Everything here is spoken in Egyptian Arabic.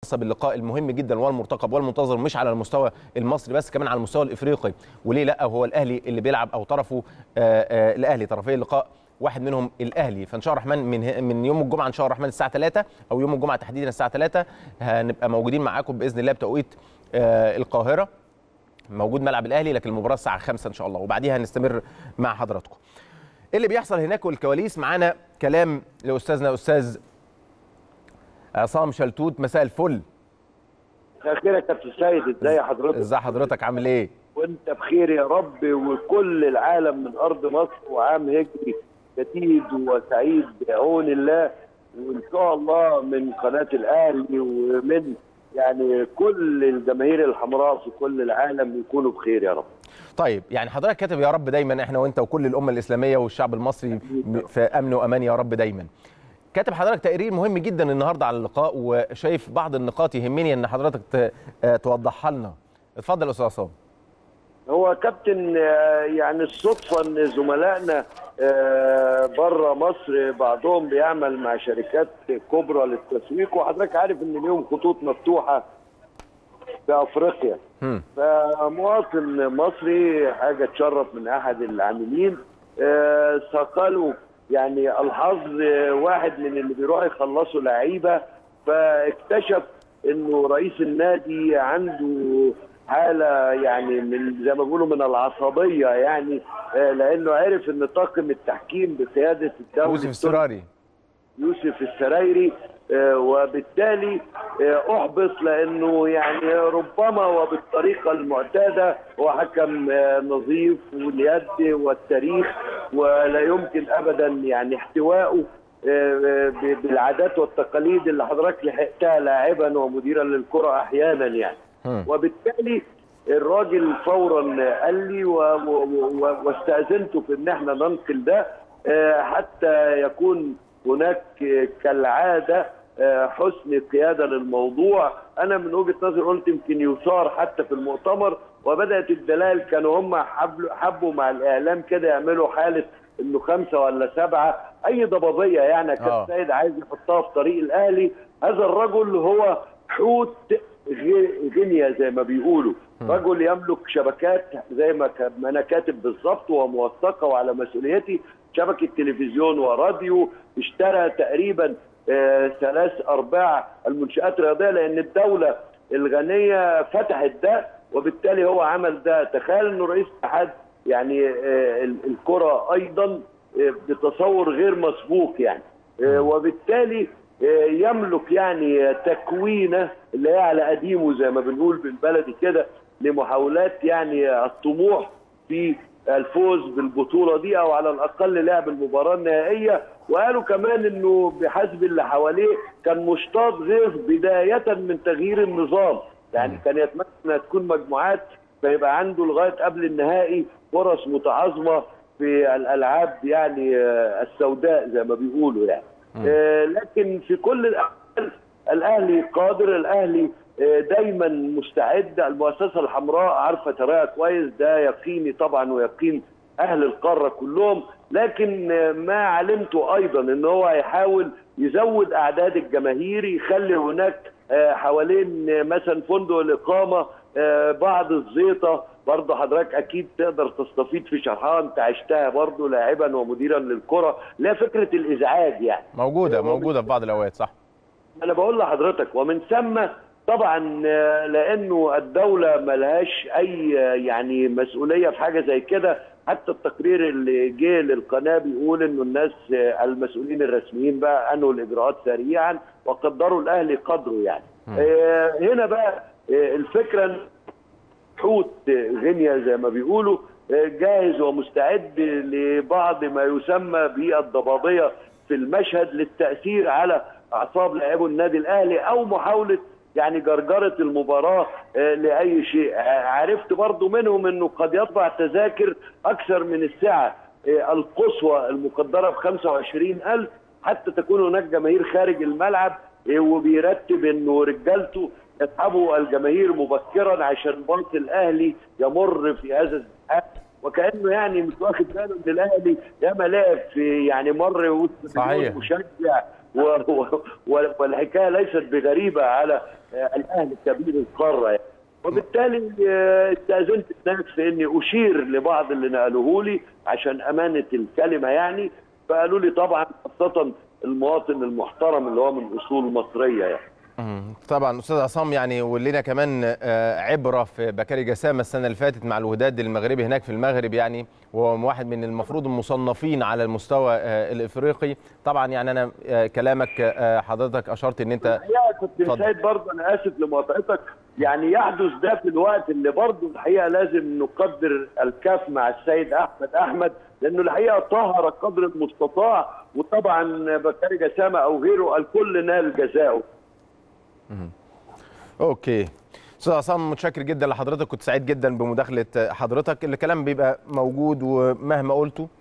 خاصه باللقاء المهم جدا والمرتقب والمنتظر مش على المستوى المصري بس كمان على المستوى الافريقي وليه لا هو الاهلي اللي بيلعب او طرفه آآ آآ الاهلي طرفي اللقاء واحد منهم الاهلي فان شاء الله الرحمن من من يوم الجمعه ان شاء الله الرحمن الساعه 3 او يوم الجمعه تحديدا الساعه 3 هنبقى موجودين معاكم باذن الله بتوقيت القاهره موجود ملعب الاهلي لكن المباراه الساعه 5 ان شاء الله وبعديها هنستمر مع حضراتكم ايه اللي بيحصل هناك والكواليس معانا كلام لاستاذنا استاذ عصام شلتوت مساء الفل مساء الخير يا كابتن سيد ازاي حضرتك ازي حضرتك عامل ايه وانت بخير يا رب وكل العالم من ارض مصر وعام هجري جديد وسعيد بعون الله وان شاء الله من قناه الاهلي ومن يعني كل الجماهير الحمراء في كل العالم يكونوا بخير يا رب طيب يعني حضرتك كاتب يا رب دايما احنا وانت وكل الامه الاسلاميه والشعب المصري في امن وامان يا رب دايما كاتب حضرتك تقرير مهم جدا النهارده على اللقاء وشايف بعض النقاط يهمني ان حضرتك توضحها لنا اتفضل يا استاذ عصام هو كابتن يعني الصدفه ان زملائنا بره مصر بعضهم بيعمل مع شركات كبرى للتسويق وحضرتك عارف ان ليهم خطوط مفتوحه في افريقيا فمواطن مصري حاجه تشرف من احد العاملين سقلوا يعني الحظ واحد من اللي بيروحوا يخلصوا لعيبه فاكتشف انه رئيس النادي عنده حاله يعني من زي ما بيقولوا من العصبيه يعني لانه عرف ان طاقم التحكيم بقياده الدوري يوسف السراري يوسف السرايري وبالتالي احبط لانه يعني ربما وبالطريقه المعتاده هو حكم نظيف واليد والتاريخ ولا يمكن ابدا يعني احتوائه بالعادات والتقاليد اللي حضرتك لحقتها لاعبا ومديرا للكره احيانا يعني وبالتالي الراجل فورا قال لي واستاذنته في ان احنا ننقل ده حتى يكون هناك كالعاده حسن قياده للموضوع انا من وجهه نظري قلت يمكن يثار حتى في المؤتمر وبدات الدلائل كانوا هم حبوا مع الاعلام كده يعملوا حاله انه خمسه ولا سبعه اي ضبابيه يعني يا كابتن سيد عايز يحطها في طريق الاهلي هذا الرجل هو حوت غينيا زي ما بيقولوا رجل يملك شبكات زي ما انا كاتب بالظبط وموثقه وعلى مسؤوليتي شبكه تلفزيون وراديو اشترى تقريبا آه ثلاث ارباع المنشات الرياضيه لان الدوله الغنيه فتحت ده وبالتالي هو عمل ده تخيل انه رئيس اتحاد يعني آه الكره ايضا آه بتصور غير مسبوق يعني وبالتالي يملك يعني تكوينه اللي هي على قديمه زي ما بنقول بالبلدي كده لمحاولات يعني الطموح في الفوز بالبطوله دي او على الاقل لعب المباراه النهائيه وقالوا كمان انه بحسب اللي حواليه كان مشتاق غير بدايه من تغيير النظام يعني كان يتمنى انها تكون مجموعات فيبقى عنده لغايه قبل النهائي فرص متعاظمه في الالعاب يعني السوداء زي ما بيقولوا يعني آه لكن في كل الاحوال الاهلي قادر الاهلي آه دايما مستعد المؤسسه الحمراء عارفه تراها كويس ده يقيني طبعا ويقين اهل القاره كلهم لكن آه ما علمته ايضا ان هو هيحاول يزود اعداد الجماهير يخلي هناك حوالين مثلا فندق الاقامه بعض الزيطه برضه حضرتك اكيد تقدر تستفيد في شرحها انت عشتها برضه لاعبا ومديرا للكره لا فكره الازعاج يعني موجوده موجوده في بعض الاوقات صح انا بقول لحضرتك ومن ثم طبعا لانه الدوله ملهاش اي يعني مسؤوليه في حاجه زي كده حتى التقرير اللي جه للقناه بيقول انه الناس المسؤولين الرسميين بقى انهوا الاجراءات سريعا وقدروا الاهلي قدره يعني آه هنا بقى الفكره حوت غينيا زي ما بيقولوا جاهز ومستعد لبعض ما يسمى بالضبابيه في المشهد للتاثير على اعصاب لاعبو النادي الاهلي او محاوله يعني جرجره المباراه لاي شيء عرفت برضو منهم انه قد يطبع تذاكر اكثر من السعه القصوى المقدره ب 25000 حتى تكون هناك جماهير خارج الملعب وبيرتب انه رجالته يسحبوا الجماهير مبكرا عشان باص الاهلي يمر في هذا الزحام وكانه يعني مش واخد باله ان الاهلي ياما لعب في يعني مر وسط صحيح مشجع و... و... والحكايه ليست بغريبه على آه، الاهلي كبير القاره يعني. وبالتالي آه، استاذنت هناك في اني اشير لبعض اللي نقلوه لي عشان امانه الكلمه يعني فقالوا لي طبعا خاصه المواطن المحترم اللي هو من اصول مصريه يعني مم. طبعا استاذ عصام يعني ولينا كمان آه، عبره في بكاري جسامه السنه اللي فاتت مع الوداد المغربي هناك في المغرب يعني وهو واحد من المفروض المصنفين على المستوى آه، الافريقي طبعا يعني انا آه، كلامك آه، حضرتك اشرت ان انت الحقيقه كنت اتفضل. سيد برضه انا اسف لمقاطعتك يعني يحدث ده في الوقت اللي برضه الحقيقه لازم نقدر الكاف مع السيد احمد احمد لانه الحقيقه طهر قدر المستطاع وطبعا بكاري جسامه او غيره الكل نال جزاؤه اوكي استاذ عصام متشكر جدا لحضرتك كنت سعيد جدا بمداخله حضرتك الكلام بيبقى موجود ومهما قلته